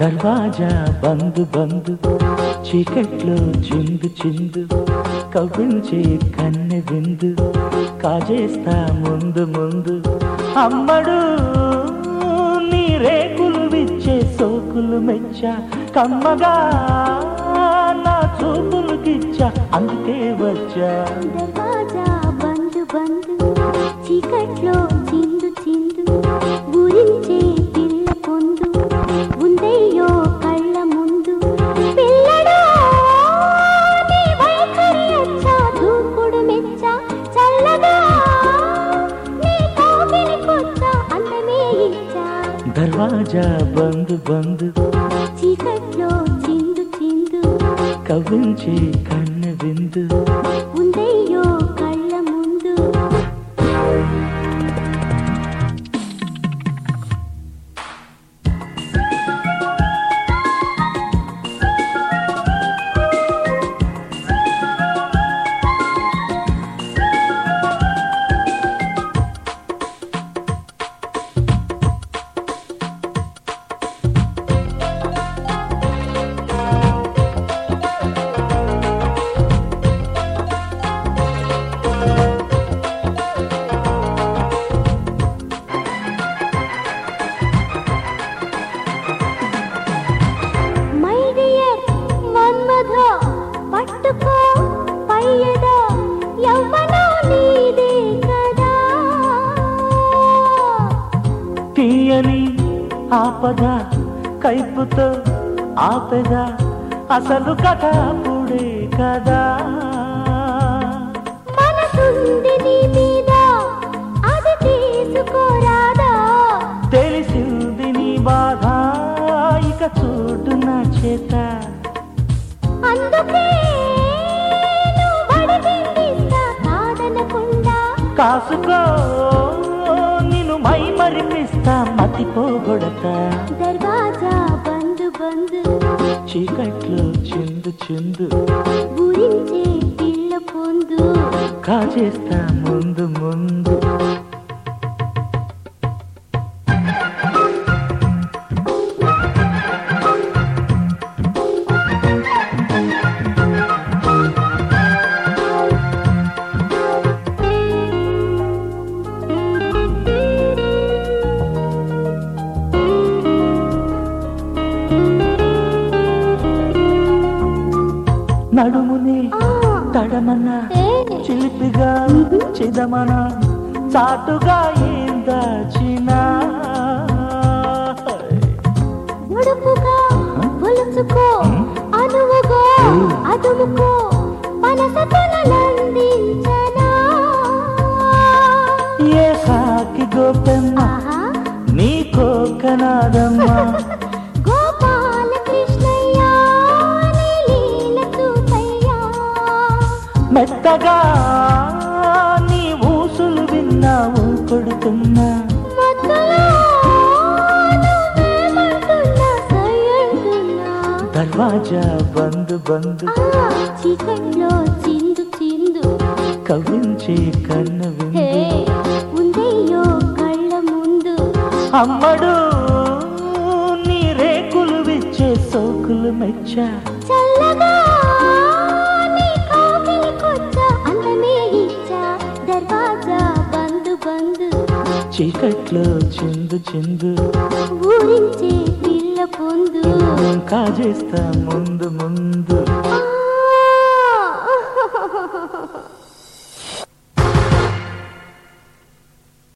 దర్వాజా బందు బందు చీకట్లో చిందు చిందు కవ్వించే కన్నె విందు కాజేస్తా ముందు ముందు అమ్మడు నీ రేకులు విచ్చే సోకులు మెచ్చా కమ్మగా నా చూపులు గిచ్చా అందుకే వచ్చా దర్వాజా బందు బందు చీకట్లో చిందు చిందు ఊరించే పిల్ల పొందు ఉందయ్యో కళ్ళ ముందు పిల్లడా నీ వైఖరి అచ్చా దూకుడు మెచ్చా చల్లగా నీ కోకిలి కొచ్చా అందమే ఇచ్చా దర్వాజా బందు బందు చీకట్లో చిందు చిందు కవ్వించే కన్నె విందు ఉందయ్యో కళ్ళ ముందు మై డియర్ మన్మధ పట్టుకో పయ్యద యవ్వనం నీదే కదా తీయని ఆపద కైపుతో ఆపెద అసలు కథ అప్పుడే కదా మనసుంది నీ మీద అది తీసుకోరాదా తెలిసింది నీ బాధ ఇక చూడు నా చేత అందుకే నువ్వడిగిందిస్తా కాదనకుండా కాసుకో నిన్ను మై మరిపిస్తా మతిపోగొడతా దర్వాజా బందు బందు చీకట్లో చిందు చిందు గురించే పిల్ల పొందు కాజేస్తా ముందు ముందు నడుముని ఆ, తడమన్నా ఏ, చిలిపిగా చిదమన చాటుగా ఏం దాచినా ఉడుపుగా ఒలుచుకో అనువుగా అదుముకో మనసతులందించనా ఏ సాకి గోపెమ్మ ఆహా నీ కోకనాదమ్మ గోపాల కృష్ణయ్య నీ లీల చూపయ్యా మెత్తగా నీ ఊసులు విన్నావు కొడుతున్నా మత్తులో నువ్వేమంటున్నా సయ్యంటున్నా దర్వాజా బందు బందు ఆ, చీకట్లో చిందు చిందు కవించే కన్ను హే విందు ఉందయ్యో కళ్ళ ముందు అమ్మడు నీ రేకులు విచ్చే సోకులు మెచ్చా చల్లగా నీ కోకిలి కొచ్చా అందమే ఇచ్చా దర్వాజా బందు బందు చీకట్లో చిందు చిందు ఊరించే పిల్ల పొందు కాజేస్తా ముందు ముందు ఆ